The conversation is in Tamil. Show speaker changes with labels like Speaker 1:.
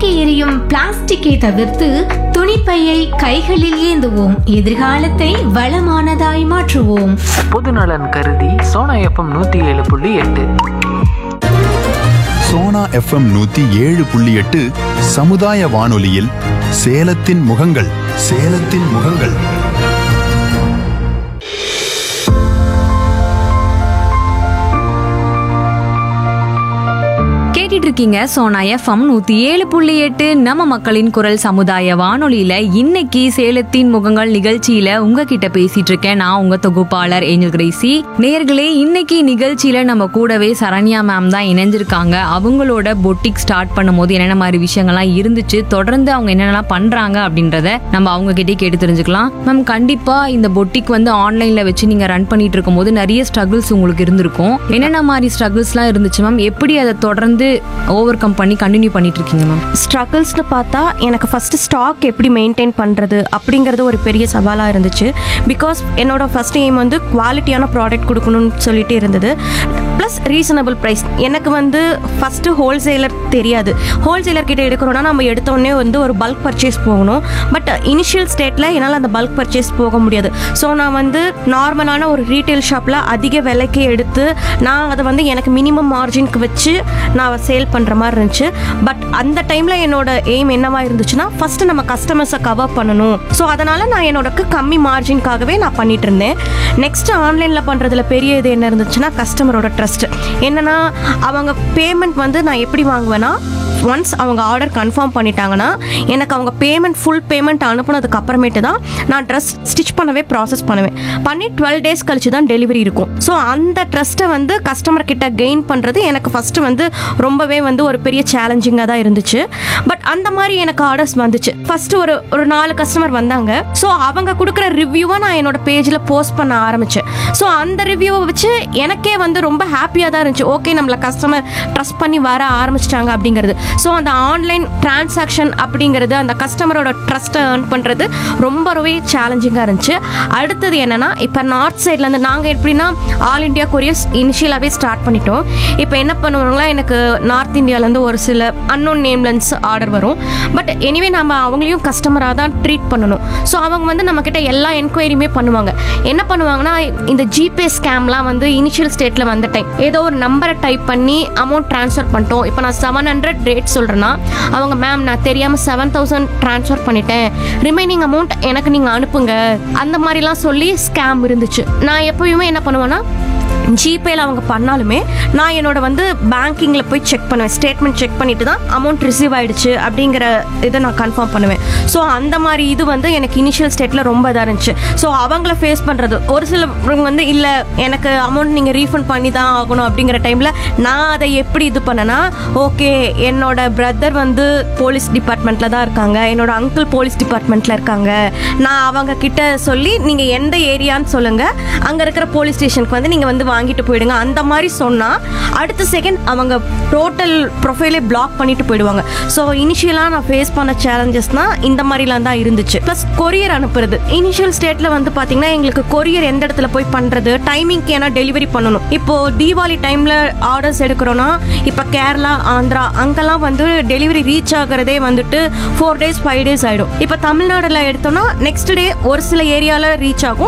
Speaker 1: தூக்கி எறியும் பிளாஸ்டிக்கை தவிர்த்து துணிப்பையை கைகளில் ஏந்துவோம் எதிர்காலத்தை வளமானதாய் மாற்றுவோம்
Speaker 2: பொதுநலன் கருதி சோனா எஃப்எம் நூற்றி ஏழு புள்ளி எட்டு
Speaker 3: சோனா எஃப்எம் நூத்தி ஏழு புள்ளி எட்டு சமுதாய வானொலியில் சேலத்தின் முகங்கள் சேலத்தின் முகங்கள்
Speaker 4: கேட்டுட்டு இருக்கீங்க சோனா எஃப்எம் நூத்தி ஏழு புள்ளி எட்டு நம்ம மக்களின் குரல் சமுதாய வானொலியில இன்னைக்கு சேலத்தின் முகங்கள் நிகழ்ச்சியில உங்ககிட்ட பேசிட்டு இருக்கேன் நான் உங்க தொகுப்பாளர் ஏஞ்சல் கிரேசி நேர்களே இன்னைக்கு நிகழ்ச்சியில நம்ம கூடவே சரண்யா மேம் தான் இணைஞ்சிருக்காங்க அவங்களோட பொட்டிக் ஸ்டார்ட் பண்ணும்போது என்னென்ன மாதிரி விஷயங்கள்லாம் இருந்துச்சு தொடர்ந்து அவங்க என்னென்னலாம் பண்றாங்க அப்படின்றத நம்ம அவங்க கிட்டே கேட்டு தெரிஞ்சுக்கலாம் மேம் கண்டிப்பா இந்த பொட்டிக் வந்து ஆன்லைன்ல வச்சு நீங்க ரன் பண்ணிட்டு இருக்கும்போது நிறைய ஸ்ட்ரகிள்ஸ் உங்களுக்கு இருந்திருக்கும் என்னென்ன மாதிரி ஸ்ட்ரகிள்ஸ்லாம் இருந்துச்சு மேம் எப்படி அதை தொடர்ந்து ஓவர் கம் பண்ணி கண்டினியூ பண்ணிட்டு இருக்கீங்க மேம்
Speaker 5: ஸ்ட்ரகிள்ஸ்னு பார்த்தா எனக்கு ஃபஸ்ட்டு ஸ்டாக் எப்படி மெயின்டைன் பண்ணுறது அப்படிங்கிறது ஒரு பெரிய சவாலாக இருந்துச்சு பிகாஸ் என்னோட ஃபஸ்ட் எய்ம் வந்து குவாலிட்டியான ப்ராடக்ட் கொடுக்கணும்னு சொல்லிட்டு இருந்தது ப்ளஸ் ரீசனபிள் ப்ரைஸ் எனக்கு வந்து ஃபஸ்ட்டு ஹோல்சேலர் தெரியாது ஹோல்சேலர் கிட்ட எடுக்கிறோன்னா நம்ம எடுத்தோடனே வந்து ஒரு பல்க் பர்ச்சேஸ் போகணும் பட் இனிஷியல் ஸ்டேட்டில் என்னால் அந்த பல்க் பர்ச்சேஸ் போக முடியாது ஸோ நான் வந்து நார்மலான ஒரு ரீட்டைல் ஷாப்பில் அதிக விலைக்கு எடுத்து நான் அதை வந்து எனக்கு மினிமம் மார்ஜினுக்கு வச்சு நான் சேல் பண்ணுற மாதிரி இருந்துச்சு பட் அந்த டைமில் என்னோட எய்ம் என்னவா இருந்துச்சுன்னா ஃபஸ்ட்டு நம்ம கஸ்டமர்ஸை கவர் பண்ணணும் ஸோ அதனால் நான் என்னோட கம்மி மார்ஜின்காகவே நான் பண்ணிட்டு இருந்தேன் நெக்ஸ்ட் ஆன்லைனில் பண்ணுறதுல பெரிய இது என்ன இருந்துச்சுன்னா கஸ்டமரோட ட்ரஸ்ட் என்னன்னா அவங்க பேமெண்ட் வந்து நான் எப்படி வாங்குவேன்னா ஒன்ஸ் அவங்க ஆர்டர் கன்ஃபார்ம் பண்ணிட்டாங்கன்னா எனக்கு அவங்க பேமெண்ட் ஃபுல் பேமெண்ட் அனுப்புனதுக்கு அப்புறமேட்டு தான் நான் ட்ரெஸ் ஸ்டிச் பண்ணவே ப்ராசஸ் பண்ணுவேன் பண்ணி டுவெல் டேஸ் கழிச்சு தான் டெலிவரி இருக்கும் ஸோ அந்த ட்ரஸ்ட்டை வந்து கஸ்டமர் கிட்ட கெயின் பண்ணுறது எனக்கு ஃபஸ்ட்டு வந்து ரொம்பவே வந்து ஒரு பெரிய சேலஞ்சிங்காக தான் இருந்துச்சு பட் அந்த மாதிரி எனக்கு ஆர்டர்ஸ் வந்துச்சு ஃபஸ்ட்டு ஒரு ஒரு நாலு கஸ்டமர் வந்தாங்க ஸோ அவங்க கொடுக்குற ரிவ்யூவை நான் என்னோட பேஜில் போஸ்ட் பண்ண ஆரம்பித்தேன் ஸோ அந்த ரிவ்யூவை வச்சு எனக்கே வந்து ரொம்ப ஹாப்பியாக தான் இருந்துச்சு ஓகே நம்மளை கஸ்டமர் ட்ரஸ்ட் பண்ணி வர ஆரம்பிச்சிட்டாங்க அப்படிங்கிறது ஸோ அந்த ஆன்லைன் டிரான்சாக்ஷன் அப்படிங்கிறது அந்த கஸ்டமரோட ட்ரஸ்ட்டை ஏர்ன் பண்ணுறது ரொம்பவே சேலஞ்சிங்காக இருந்துச்சு அடுத்தது என்னன்னா இப்போ நார்த் சைட்லேருந்து நாங்கள் எப்படின்னா ஆல் இண்டியா கொரியர்ஸ் இனிஷியலாகவே ஸ்டார்ட் பண்ணிட்டோம் இப்போ என்ன பண்ணுவாங்களா எனக்கு நார்த் இந்தியாவிலேருந்து ஒரு சில அன்னோன் நேம்லன்ஸ் ஆர்டர் வரும் பட் எனிவே நம்ம அவங்களையும் கஸ்டமராக தான் ட்ரீட் பண்ணணும் ஸோ அவங்க வந்து நம்மக்கிட்ட எல்லா என்கொயரியுமே பண்ணுவாங்க என்ன பண்ணுவாங்கன்னா இந்த ஜிபே ஸ்கேம்லாம் வந்து இனிஷியல் ஸ்டேட்டில் வந்த டைம் ஏதோ ஒரு நம்பரை டைப் பண்ணி அமௌண்ட் ட்ரான்ஸ்ஃபர் பண்ணிட்டோம் இப்போ நான் செவன் ஹண்ட்ரட் ரேட் சொல்கிறேன்னா அவங்க மேம் நான் தெரியாமல் செவன் தௌசண்ட் ட்ரான்ஸ்ஃபர் பண்ணிட்டேன் ரிமைனிங் அமௌண்ட் எனக்கு நீங்கள் அனுப்புங்க அந்த மாதிரிலாம் சொல்லி ஸ்கேம் இருந்துச்சு நான் எப்பயுமே என்ன பண்ணுவேன்னா ஜிபேல அவங்க பண்ணாலுமே நான் என்னோட வந்து பேங்கிங்கில் போய் செக் பண்ணுவேன் ஸ்டேட்மெண்ட் செக் பண்ணிட்டு தான் அமௌண்ட் ரிசீவ் ஆயிடுச்சு அப்படிங்கிற இதை நான் கன்ஃபார்ம் பண்ணுவேன் ஸோ அந்த மாதிரி இது வந்து எனக்கு இனிஷியல் ஸ்டேட்டில் ரொம்ப இதாக இருந்துச்சு ஸோ அவங்கள ஃபேஸ் பண்ணுறது ஒரு சிலவங்க வந்து இல்லை எனக்கு அமௌண்ட் நீங்கள் ரீஃபண்ட் பண்ணி தான் ஆகணும் அப்படிங்கிற டைமில் நான் அதை எப்படி இது பண்ணேன்னா ஓகே என்னோட பிரதர் வந்து போலீஸ் டிபார்ட்மெண்ட்டில் தான் இருக்காங்க என்னோட அங்கிள் போலீஸ் டிபார்ட்மெண்ட்டில் இருக்காங்க நான் அவங்க கிட்ட சொல்லி நீங்கள் எந்த ஏரியான்னு சொல்லுங்கள் அங்கே இருக்கிற போலீஸ் ஸ்டேஷனுக்கு வந்து நீங்கள் வந்து வாங்கிட்டு போயிடுங்க அந்த மாதிரி சொன்னால் அடுத்த செகண்ட் அவங்க டோட்டல் ப்ரொஃபைலே பிளாக் பண்ணிட்டு போயிடுவாங்க ஸோ இனிஷியலாக நான் ஃபேஸ் பண்ண சேலஞ்சஸ்னால் இந்த மாதிரிலாம் தான் இருந்துச்சு ப்ளஸ் கொரியர் அனுப்புறது இனிஷியல் ஸ்டேட்டில் வந்து பார்த்தீங்கன்னா எங்களுக்கு கொரியர் எந்த இடத்துல போய் பண்ணுறது டைமிங்க்கு ஏன்னா டெலிவரி பண்ணணும் இப்போ தீபாவளி டைமில் ஆர்டர்ஸ் எடுக்கிறோன்னா இப்போ கேரளா ஆந்திரா அங்கெல்லாம் வந்து டெலிவரி ரீச் ஆகிறதே வந்துட்டு ஃபோர் டேஸ் ஃபைவ் டேஸ் ஆகிடும் இப்போ தமிழ்நாடுல எடுத்தோம்னா நெக்ஸ்ட் டே ஒரு சில ஏரியாவில் ரீச் ஆகும்